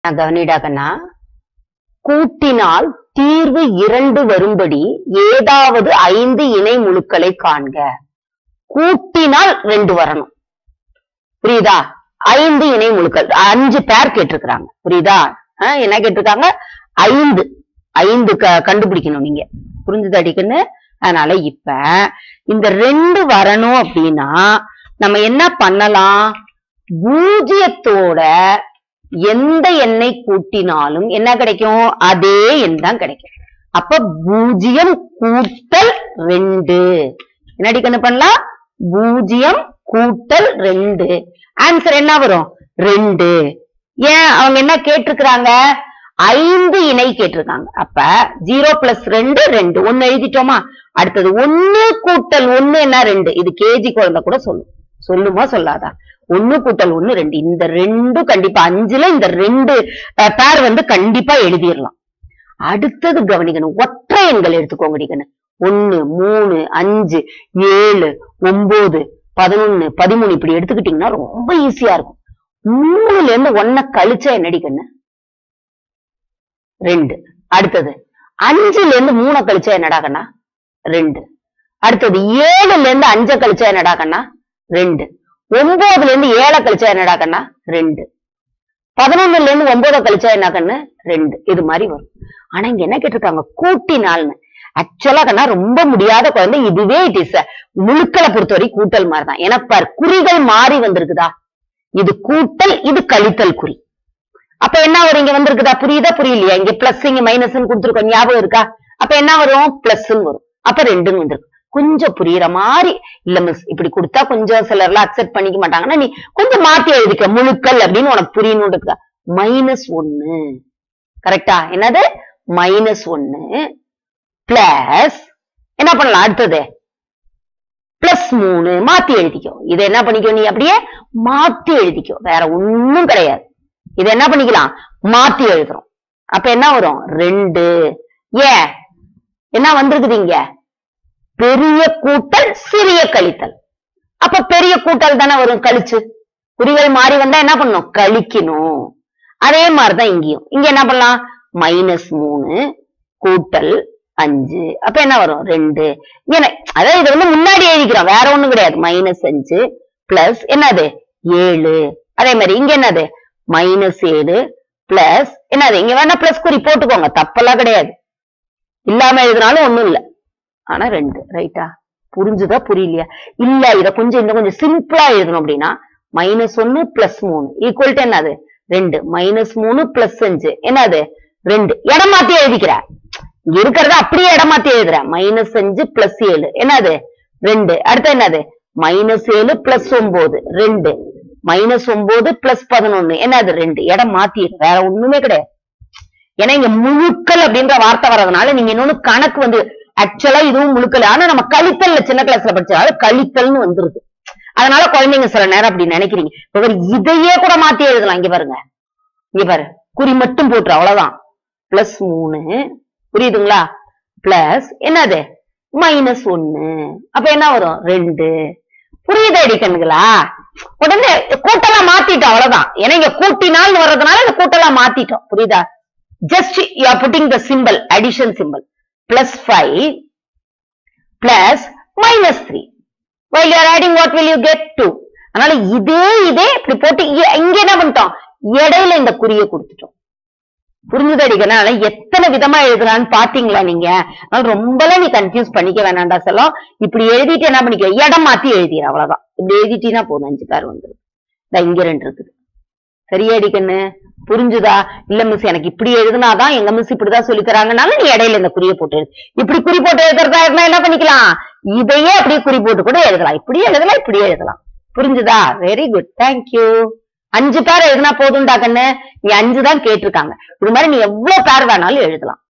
நான் கவனிடாக்கண்ணா கூட்டினால் தீர்வு இரண்டு வரும்படி ஏதாவது ஐந்து இணை முழுக்களை காண்க கூட்டினால் ரெண்டு வரணும் புரியுதா ஐந்து இணை முழுக்கள் அஞ்சு பேர் கேட்டிருக்கிறாங்க புரியுதா ஆஹ் என்ன கேட்டிருக்காங்க ஐந்து ஐந்து க- கண்டுபிடிக்கணும் நீங்க புரிஞ்சுது அடிக்குன்னு அதனால இப்ப இந்த ரெண்டு வரணும் அப்படின்னா நம்ம என்ன பண்ணலாம் பூஜ்ஜியத்தோட எந்த எண்ணை கூட்டினாலும் என்ன கிடைக்கும் அதே எண் தான் கிடைக்கும் அப்ப பூஜ்ஜியம் கூட்டல் ரெண்டு என்னடி கண்ணு பண்ணலாம் பூஜ்ஜியம் கூட்டல் ரெண்டு ஆன்சர் என்ன வரும் ரெண்டு ஏன் அவங்க என்ன கேட்டிருக்கிறாங்க ஐந்து இணை கேட்டிருக்காங்க அப்ப ஜீரோ பிளஸ் ரெண்டு ரெண்டு ஒன்னு எழுதிட்டோமா அடுத்தது ஒன்னு கூட்டல் ஒன்னு என்ன ரெண்டு இது கேஜி குழந்தை கூட சொல்லும் சொல்லுமா சொல்லாதா ஒன்னு கூட்டல் ஒன்னு ரெண்டு இந்த ரெண்டும் கண்டிப்பா அஞ்சுல இந்த ரெண்டு பேர் வந்து கண்டிப்பா எழுதிடலாம் அடுத்தது கவனிக்கணும் ஒற்றை எண்கள் எடுத்துக்கோங்க கவனிக்கணும் ஒன்னு மூணு அஞ்சு ஏழு ஒன்பது பதினொன்னு பதிமூணு இப்படி எடுத்துக்கிட்டீங்கன்னா ரொம்ப ஈஸியா இருக்கும் மூணுல இருந்து ஒன்ன கழிச்சா என்னடி கண்ணு ரெண்டு அடுத்தது அஞ்சுல இருந்து மூணை கழிச்சா என்னடா கண்ணா ரெண்டு அடுத்தது ஏழுல இருந்து அஞ்ச கழிச்சா என்னடா கண்ணா ரெண்டு ஒன்பதுல இருந்து ஏழை கழிச்சா என்னடா கண்ணா ரெண்டு பதினொன்னுல இருந்து ஒன்பதை கழிச்சா என்ன கண்ணு ரெண்டு இது மாதிரி வரும் ஆனா இங்க என்ன கேட்டிருக்காங்க கூட்டினால்னு ஆக்சுவலா கண்ணா ரொம்ப முடியாத குழந்தை இதுவே இட் இஸ் முழுக்களை பொறுத்தவரை கூட்டல் மாதிரி தான் ஏன்னா பார் குறிகள் மாறி வந்திருக்குதா இது கூட்டல் இது கழித்தல் குறி அப்ப என்ன வரும் இங்க வந்திருக்குதா புரியுதா புரியலையா இங்க பிளஸ் இங்க மைனஸ் கொடுத்துருக்கோம் ஞாபகம் இருக்கா அப்ப என்ன வரும் பிளஸ் வரும் அப்ப ரெண்டுன்னு வந்திருக்கு கொஞ்சம் புரியுற மாதிரி இல்ல மிஸ் இப்படி கொடுத்தா கொஞ்சம் சிலர்லாம் அக்செப்ட் பண்ணிக்க மாட்டாங்கன்னா நீ கொஞ்சம் மாத்தி எழுதிக்க முழுக்கள் அப்படின்னு உனக்கு புரியணும்ன்றதுக்கா மைனஸ் ஒன்னு கரெக்டா என்னது மைனஸ் ஒன்னு பிளஸ் என்ன பண்ணலாம் அடுத்தது பிளஸ் மூணு மாத்தி எழுதிக்கோ இதை என்ன பண்ணிக்கோ நீ அப்படியே மாத்தி எழுதிக்கோ வேற ஒண்ணும் கிடையாது இதை என்ன பண்ணிக்கலாம் மாத்தி எழுதுறோம் அப்ப என்ன வரும் ரெண்டு ஏன் என்ன வந்திருக்குது இங்க பெரிய கூட்டல் சிறிய கழித்தல் அப்ப பெரிய கூட்டல் தானே வரும் கழிச்சு குறிகள் மாறி வந்தா என்ன பண்ணணும் கழிக்கணும் அதே மாதிரிதான் இங்கேயும் இங்க என்ன பண்ணலாம் மைனஸ் மூணு கூட்டல் அஞ்சு அப்ப என்ன வரும் ரெண்டு இங்க என்ன- அதாவது இது வந்து முன்னாடி எழுதிக்கிறோம் வேற ஒண்ணும் கிடையாது மைனஸ் அஞ்சு பிளஸ் என்னது ஏழு அதே மாதிரி இங்க என்னது மைனஸ் ஏழு பிளஸ் என்னது இங்க வேணா பிளஸ் குறி போட்டுக்கோங்க தப்பெல்லாம் கிடையாது இல்லாம எழுதினாலும் ஒண்ணும் இல்ல ஆனா ரெண்டு ரைட்டா புரிஞ்சுதா புரியலையா இல்ல இத கொஞ்சம் இன்னும் கொஞ்சம் சிம்பிளா எழுதணும் அப்படின்னா மைனஸ் ஒன்னு பிளஸ் மூணு ஈக்குவல் டு என்னது ரெண்டு மைனஸ் மூணு பிளஸ் அஞ்சு என்னது ரெண்டு இடம் மாத்தி எழுதிக்கிற இங்க இருக்கிறத அப்படியே இடம் மாத்தி எழுதுற மைனஸ் அஞ்சு பிளஸ் ஏழு என்னது ரெண்டு அடுத்து என்னது மைனஸ் ஏழு பிளஸ் ஒன்பது ரெண்டு மைனஸ் ஒன்பது பிளஸ் பதினொன்னு என்னது ரெண்டு இடம் மாத்தி வேற ஒண்ணுமே கிடையாது ஏன்னா இங்க முழுக்கள் அப்படின்ற வார்த்தை வர்றதுனால நீங்க இன்னொன்னு கணக்கு வந்து ஆக்சுவலா இதுவும் முழுக்கல் ஆனா நம்ம கழித்தல்ல சின்ன கிளாஸ்ல படிச்சதால கழித்தல்னு வந்துருது அதனால குழந்தைங்க சில நேரம் அப்படி நினைக்கிறீங்க இப்ப பாரு, இதையே கூட மாத்தி எழுதலாம் இங்க பாருங்க இங்க பாரு குறி மட்டும் போட்டுரு அவ்வளவுதான் பிளஸ் மூணு புரியுதுங்களா பிளஸ் என்னது மைனஸ் ஒன்னு அப்ப என்ன வரும் ரெண்டு புரியுது அடிக்கணுங்களா உடனே கூட்டலாம் மாத்திட்டோம் அவ்வளவுதான் ஏன்னா இங்க கூட்டினால் வர்றதுனால இந்த கூட்டலாம் மாத்திட்டோம் புரியுதா just you are putting the symbol addition symbol plus 5 plus minus 3 while you are adding what will you get 2 அதனால இதே இதே இப்படி போட்டு இ- இங்க என்ன பண்ணிட்டோம் இடையில இந்த குறியை கொடுத்துட்டோம் புரிஞ்சுது அடிக்கனால எத்தனை விதமா எழுதலாம்னு பாத்தீங்களா நீங்க அதனால ரொம்பலாம் நீ கன்ஃபியூஸ் பண்ணிக்க வேணாம்டா செல்லம் இப்படி எழுதிட்டு என்ன பண்ணிக்க இடம் மாத்தி எழுதிடு அவ்வளவுதான் இப்படி எழுதிட்டீங்கன்னா போதும் அஞ்சு பேர் வந்துடும் இந்த இங்க ரெண்டு இருக்குது சரியா அடிக்கண்ணு புரிஞ்சுதா இல்ல மிஸ் எனக்கு இப்படி எழுதுனாதான் எங்க மிஸ் இப்படிதான் சொல்லி தராங்கனால நீ இடையில இந்த குறியை போட்டு எழுது இப்படி குறி போட்டு எழுதுறதா இருந்தா என்ன பண்ணிக்கலாம் இதையே அப்படியே குறி போட்டு கூட எழுதலாம் இப்படி எழுதலாம் இப்படி எழுதலாம் புரிஞ்சுதா வெரி குட் தேங்க்யூ அஞ்சு பேர் எழுதினா போதும்டா கண்ணு நீ அஞ்சு தான் கேட்டிருக்காங்க இது மாதிரி நீ எவ்வளவு பேர் வேணாலும் எழுதலாம்